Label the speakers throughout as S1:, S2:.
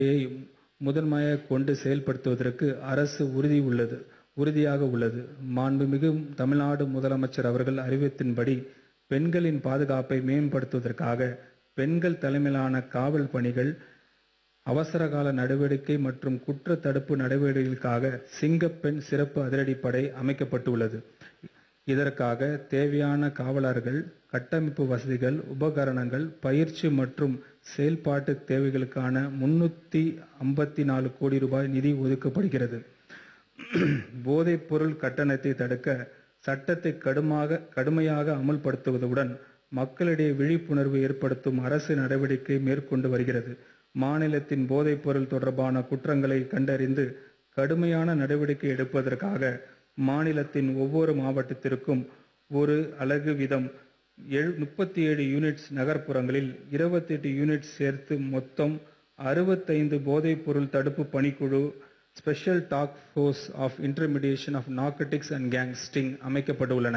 S1: யை முதன்மையாக கொண்டு செயல்படுத்துவதற்கு அரசு உறுதி உள்ளது உறுதியாக உள்ளது மாண்புமிகு தமிழ்நாடு முதலமைச்சர் அவர்கள் அறிவித்தின்படி பெண்களின் பாதுகாப்பை மேம்படுத்துவதற்காக பெண்கள் தலைமையிலான காவல் பணிகள் அவசரகால நடவடிக்கை மற்றும் குற்ற தடுப்பு நடவடிக்கைகளுக்காக சிங்கப்பெண் சிறப்பு அதிரடிப்படை அமைக்கப்பட்டுள்ளது இதற்காக தேவையான காவலர்கள் கட்டமைப்பு வசதிகள் உபகரணங்கள் பயிற்சி மற்றும் செயல்பாட்டு தேவைகளுக்கான முன்னூற்றி ஐம்பத்தி நாலு கோடி ரூபாய் நிதி ஒதுக்கப்படுகிறது போதைப் பொருள் கட்டணத்தை தடுக்க சட்டத்தை கடுமாக கடுமையாக அமல்படுத்துவதுடன் மக்களிடையே விழிப்புணர்வு ஏற்படுத்தும் அரசு நடவடிக்கை மேற்கொண்டு வருகிறது மாநிலத்தின் போதைப் பொருள் தொடர்பான குற்றங்களை கண்டறிந்து கடுமையான நடவடிக்கை எடுப்பதற்காக மாநிலத்தின் ஒவ்வொரு மாவட்டத்திற்கும் ஒரு அலகு வீதம் எழு முப்பத்தி ஏழு யூனிட்ஸ் நகர்ப்புறங்களில் இருபத்தெட்டு யூனிட்ஸ் சேர்த்து மொத்தம் அறுபத்தைந்து போதைப் பொருள் தடுப்பு பணிக்குழு special task force of intermediation of narcotics and gangsters அமைக்கப்பட்டுள்ளன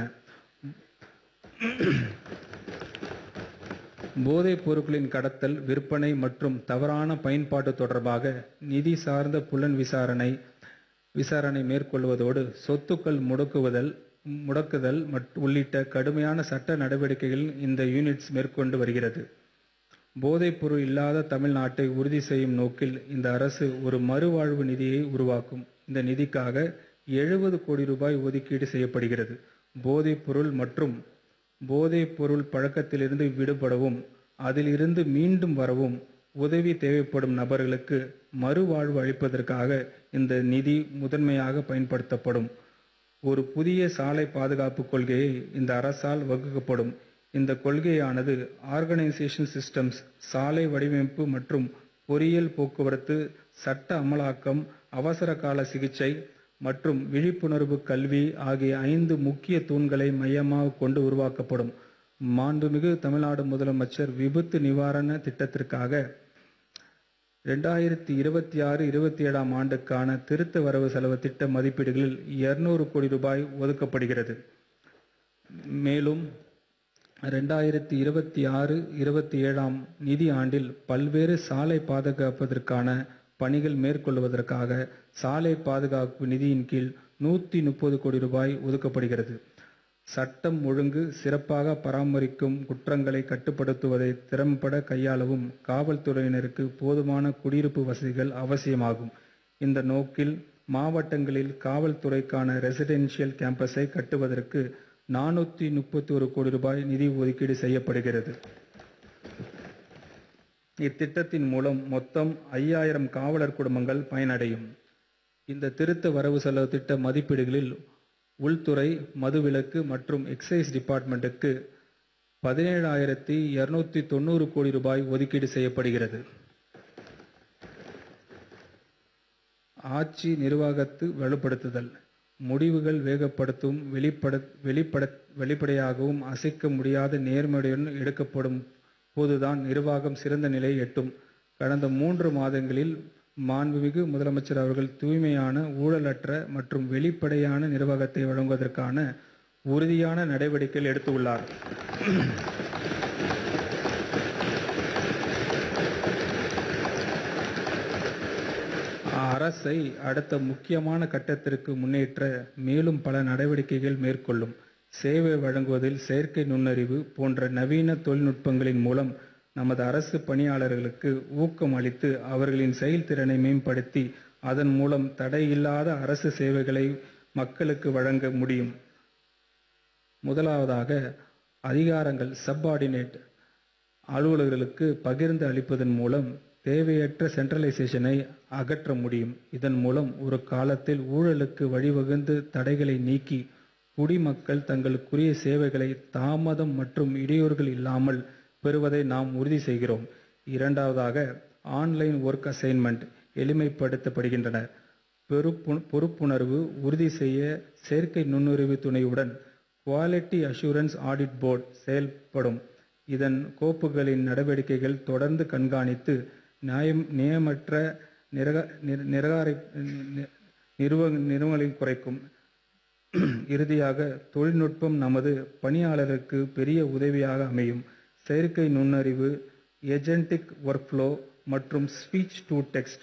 S1: போதைப் பொருட்களின் கடத்தல் விற்பனை மற்றும் தவறான பயன்பாடு தொடர்பாக நிதி சார்ந்த புலன் விசாரணை விசாரணை மேற்கொள்வதோடு சொத்துக்கள் முடக்குவதல் முடக்குதல் மட்- உள்ளிட்ட கடுமையான சட்ட நடவடிக்கைகள் இந்த யூனிட்ஸ் மேற்கொண்டு வருகிறது போதைப்பொருள் இல்லாத தமிழ்நாட்டை உறுதி செய்யும் நோக்கில் இந்த அரசு ஒரு மறுவாழ்வு நிதியை உருவாக்கும் இந்த நிதிக்காக எழுபது கோடி ரூபாய் ஒதுக்கீடு செய்யப்படுகிறது போதைப்பொருள் மற்றும் போதைப்பொருள் பழக்கத்திலிருந்து விடுபடவும் அதிலிருந்து மீண்டும் வரவும் உதவி தேவைப்படும் நபர்களுக்கு மறுவாழ்வு அளிப்பதற்காக இந்த நிதி முதன்மையாக பயன்படுத்தப்படும் ஒரு புதிய சாலை பாதுகாப்பு கொள்கையை இந்த அரசால் வகுக்கப்படும் இந்த கொள்கையானது ஆர்கனைசேஷன் சிஸ்டம்ஸ் சாலை வடிவமைப்பு மற்றும் பொறியியல் போக்குவரத்து சட்ட அமலாக்கம் அவசர கால சிகிச்சை மற்றும் விழிப்புணர்வு கல்வி ஆகிய ஐந்து முக்கிய தூண்களை மையமாக கொண்டு உருவாக்கப்படும் மாண்புமிகு தமிழ்நாடு முதலமைச்சர் விபத்து நிவாரண திட்டத்திற்காக ரெண்டாயிரத்தி இருபத்தி ஆறு இருபத்தி ஏழாம் ஆண்டுக்கான திருத்த வரவு செலவு திட்ட மதிப்பீடுகளில் இருநூறு கோடி ரூபாய் ஒதுக்கப்படுகிறது மேலும் ரெண்டாயிரத்தி இருபத்தி ஆறு இருபத்தி ஏழாம் நிதி ஆண்டில் பல்வேறு சாலை பாதுகாப்பதற்கான பணிகள் மேற்கொள்வதற்காக சாலை பாதுகாப்பு நிதியின் கீழ் நூற்றி முப்பது கோடி ரூபாய் ஒதுக்கப்படுகிறது சட்டம் ஒழுங்கு சிறப்பாக பராமரிக்கும் குற்றங்களை கட்டுப்படுத்துவதை திறம்பட கையாளவும் காவல்துறையினருக்கு போதுமான குடியிருப்பு வசதிகள் அவசியமாகும் இந்த நோக்கில் மாவட்டங்களில் காவல்துறைக்கான ரெசிடென்ஷியல் கேம்பஸை கட்டுவதற்கு நானூற்றி முப்பத்தி ஒரு கோடி ரூபாய் நிதி ஒதுக்கீடு செய்யப்படுகிறது இத்திட்டத்தின் மூலம் மொத்தம் ஐயாயிரம் காவலர் குடும்பங்கள் பயனடையும் இந்த திருத்த வரவு செலவு திட்ட மதிப்பீடுகளில் உள்துறை மதுவிலக்கு மற்றும் எக்ஸைஸ் டிபார்ட்மெண்ட்டுக்கு பதினேழாயிரத்தி இருநூத்தி தொண்ணூறு கோடி ரூபாய் ஒதுக்கீடு செய்யப்படுகிறது ஆட்சி நிர்வாகத்து வலுப்படுத்துதல் முடிவுகள் வேகப்படுத்தும் வெளிப்பட வெளிப்பட வெளிப்படையாகவும் அசைக்க முடியாத நேர்மையுடன் எடுக்கப்படும் போதுதான் நிர்வாகம் சிறந்த நிலையை எட்டும் கடந்த மூன்று மாதங்களில் மாண்புமிகு முதலமைச்சர் அவர்கள் தூய்மையான ஊழலற்ற மற்றும் வெளிப்படையான நிர்வாகத்தை வழங்குவதற்கான உறுதியான நடவடிக்கைகள் எடுத்துள்ளார் அரசை அடுத்த முக்கியமான கட்டத்திற்கு முன்னேற்ற மேலும் பல நடவடிக்கைகள் மேற்கொள்ளும் சேவை வழங்குவதில் செயற்கை நுண்ணறிவு போன்ற நவீன தொழில்நுட்பங்களின் மூலம் நமது அரசு பணியாளர்களுக்கு ஊக்கம் அளித்து அவர்களின் செயல்திறனை மேம்படுத்தி அதன் மூலம் தடையில்லாத அரசு சேவைகளை மக்களுக்கு வழங்க முடியும் முதலாவதாக அதிகாரங்கள் சப்பார்டினேட் அலுவலர்களுக்கு பகிர்ந்து அளிப்பதன் மூலம் தேவையற்ற சென்ட்ரலைசேஷனை அகற்ற முடியும் இதன் மூலம் ஒரு காலத்தில் ஊழலுக்கு வழிவகுந்து தடைகளை நீக்கி குடிமக்கள் தங்களுக்குரிய சேவைகளை தாமதம் மற்றும் இடையூறுகள் இல்லாமல் பெறுவதை நாம் உறுதி செய்கிறோம் இரண்டாவதாக ஆன்லைன் ஒர்க் அசைன்மெண்ட் எளிமைப்படுத்தப்படுகின்றன பெறுப்பு பொறுப்புணர்வு உறுதி செய்ய செயற்கை நுண்ணறிவு துணையுடன் குவாலிட்டி அஷூரன்ஸ் ஆடிட் போர்டு செயல்படும் இதன் கோப்புகளின் நடவடிக்கைகள் தொடர்ந்து கண்காணித்து நியாயம் நியமற்ற நிரக நிர- நிரகாரி நி- நிறுவ நிறுவனங்களை குறைக்கும் இறுதியாக தொழில்நுட்பம் நமது பணியாளருக்கு பெரிய உதவியாக அமையும் செயற்கை நுண்ணறிவு ஏஜென்டிக் ஒர்க்ஃப்ளோ மற்றும் ஸ்பீச் டு டெக்ஸ்ட்